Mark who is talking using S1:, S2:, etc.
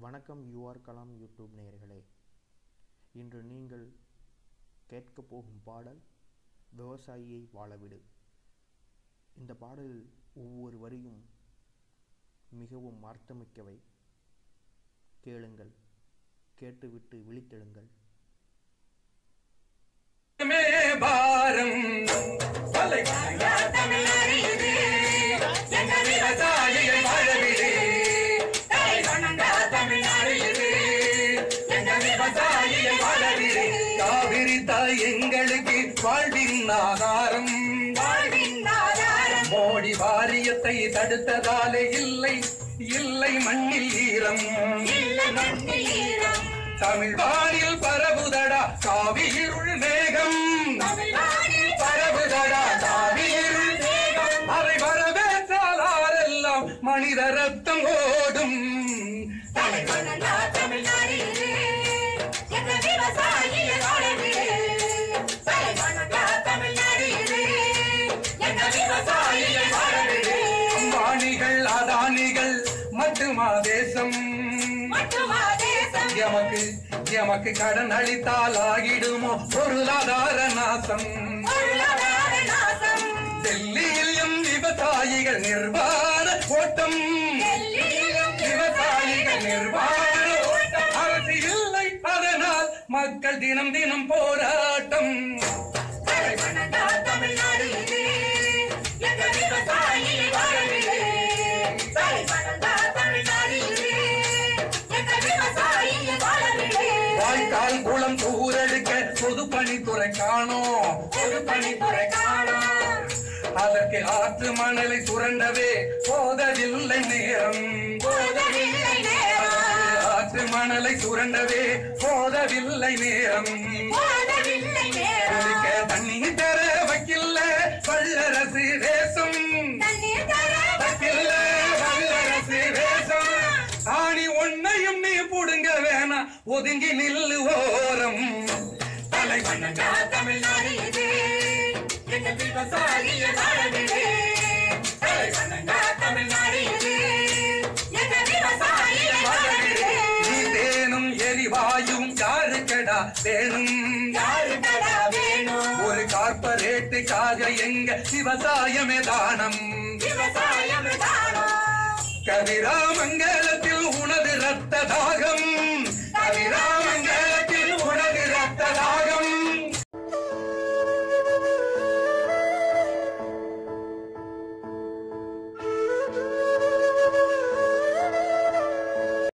S1: வணக்கம் you are Kalam YouTube நேயர்களே இன்று நீங்கள் கேட்கப் போகும் பாடல் விவசாயியை வாழவிடு இந்த பாடலில் ஒவ்வொரு வரியும் மிகவும் அர்த்தமிக்கவை கேளுங்கள் கேட்டுவிட்டு விழித்தெழுங்கள்
S2: மே பாரம் தலை
S3: தமிழறியுது எங்க விவசாயிகள் வாழவிடு தலை வணங்கா தமிழறியுது எங்க விவசாயிகள் வாழவிடு
S2: காவிரி தாய் எங்களுக்கு வாழ்வின் ஆதாரம்
S3: வாழ்வின் ஆதாரம்
S2: மோடி வாரியத்தை தடுத்ததாலே இல்லை இல்லை மண்ணில் ஈரம்
S3: இல்ல மண்ணில் ஈரம்
S2: தமிழ் வானில் பரவுதடா காவியிருள் மேகம்
S3: தமிழ்நாடில்
S2: பரவுதடா காவியிருள்
S3: மேகம்
S2: அதை வரவேற்றால் ஆரெல்லாம் மனித ரத்தம் ஓடும்
S3: தலை வணங்கா தமிழறியுது எங்க விவசாயிகள் வாழவிடு தலை வணங்கா தமிழறியுது எங்க விவசாயிகள் வாழவிடு
S2: அம்பானிகள் அதானிகள் மட்டுமா தேசம்
S3: மட்டுமா தேசம்
S2: எமக்கு எமக்கு கடன் அளித்தால் ஆகிடுமோ பொருளாதார நாசம்
S3: பொருளாதார நாசம்
S2: டெல்லியில் எம் விவசாயிகள் நிர்வாண ஓட்டம்
S3: டெல்லியிலும்
S2: விவசாயிகள் நிர்வாண ஓட்டம் அரசு இல்லை அதனால் மக்கள் தினம் தினம் போராட்டம்
S3: தலை வணங்கா தமிழ்நாடு இது எங்க விவசாயிகள் வாழவிடு தலை வணங்கா தமிழ்நாடு இது எங்க விவசாயிகள் வாழவிடு
S2: வாய்க்கால் குளம் தூரெடுக்க பொதுப்பணித்துறை காணோம்
S3: ஒரு பணித்துறை காணோம்
S2: அதற்கு ஆற்று மணலை சுரண்டவே போதவில்லை நேரம்
S3: போதவில்லை நேரம்
S2: ஆற்று மணலை சுரண்டவே போதவில்லை நேரம்
S3: போதவில்லை நேரம்
S2: குடிக்க தண்ணி தர வக்கில்ல வல்லரசு தேசம்
S3: தண்ணீர் தர
S2: வக்கில்ல வல்லரசு தேசம் ஆணி ஒன்னையும் நீ புடுங்க வேணாம் ஒதுங்கி நில்லு ஓரம்
S3: தலை வணங்கா தமிழ்நாடு இது எங்க விவசாயிகள் வாழவிடு தலை வணங்கா தமிழ்நாடு இது எங்க விவசாயிகள் வாழவிடு
S2: நீ தேனும் எரிவாயும் யாருக்கடா வேணும்
S3: யாருக்கடா வேணும்
S2: ஒரு கார்பரேட்டுக்காக எங்க விவசாயமே தானம்
S3: விவசாயம் தானோ
S2: கதிராமங்கல